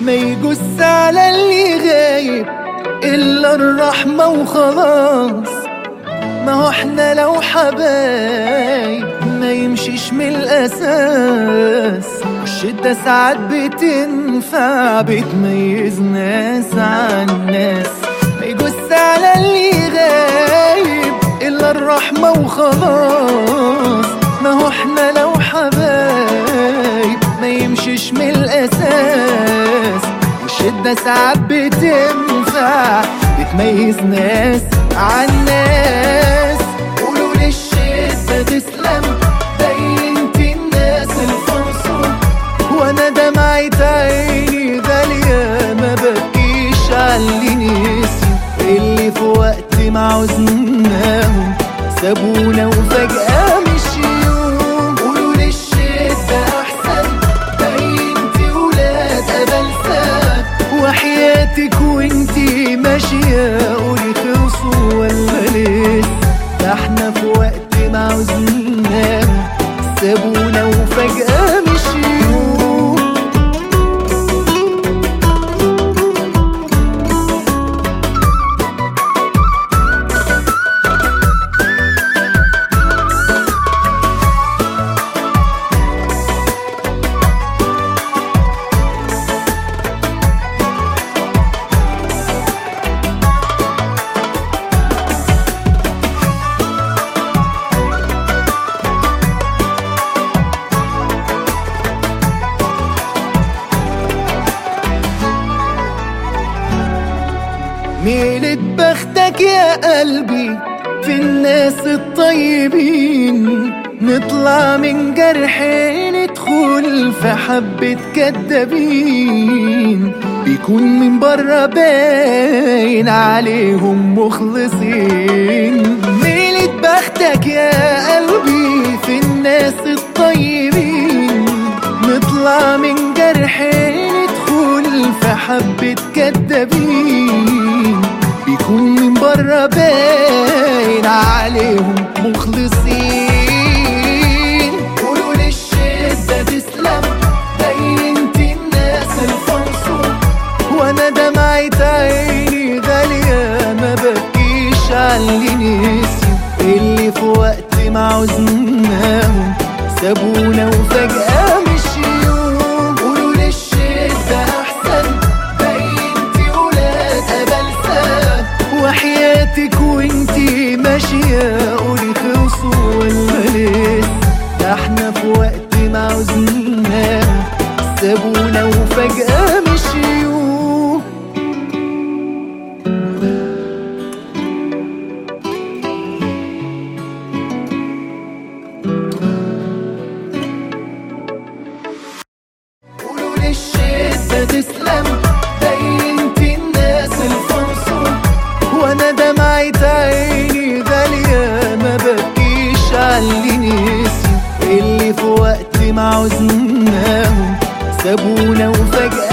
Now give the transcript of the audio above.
ما يجوز على اللي غايب إلا الرحمة وخلاص ما هو احنا لو حبايب ما يمشيش من الأساس الشدة ساعات بتنفع بتميز ناس عن ناس ما يجوز على اللي غايب إلا الرحمة وخلاص ما هو احنا لو حبايب ما يمشيش من الأساس والشدة ساعات بتنفع بتميز ناس عن ناس قولوا للشدة تسلم بينت الناس الفرصة وانا دمعة عيني غالية ما بكيش عاللي نسي اللي في وقت ما عوزناهم سابونا وفجأة مشيوا قولوا للشدة أحسن بينتي ولاد أبلسات وحياتك وانتي ماشية قولي خلصوا ولا لسه ده احنا في وقت ما عوزناهم سابونا وفجأة مشيوا ميلة بختك يا قلبي في الناس الطيبين نطلع من جرحين ندخل في حبة كدابين بيكون من بره باين عليهم مخلصين ميلة بختك يا قلبي في الناس الطيبين نطلع من جرحين ندخل في حبة كدابين بيكون من بره باين عليهم مخلصين قولوا للشدة تسلم بينت الناس الفرصة وانا دمعة عيني غالية ما بكيش عاللي نسي اللي في وقت ما عوزناهم سابونا وفجأة مشيوا قولوا للشدة أحسن بينتي ولاد أبلسات وحياتك وانتي ماشية قولي خلصوا ولا لسه ده احنا في وقت ما عوزناهم سابونا وفجأة مشيوا قولوا للشدة تسلم بينت الناس الفرصة وانا دمعة عيني غالية ما بكيش عاللي نسي اللي في وقت ما عوزناهم سابونا وفجأة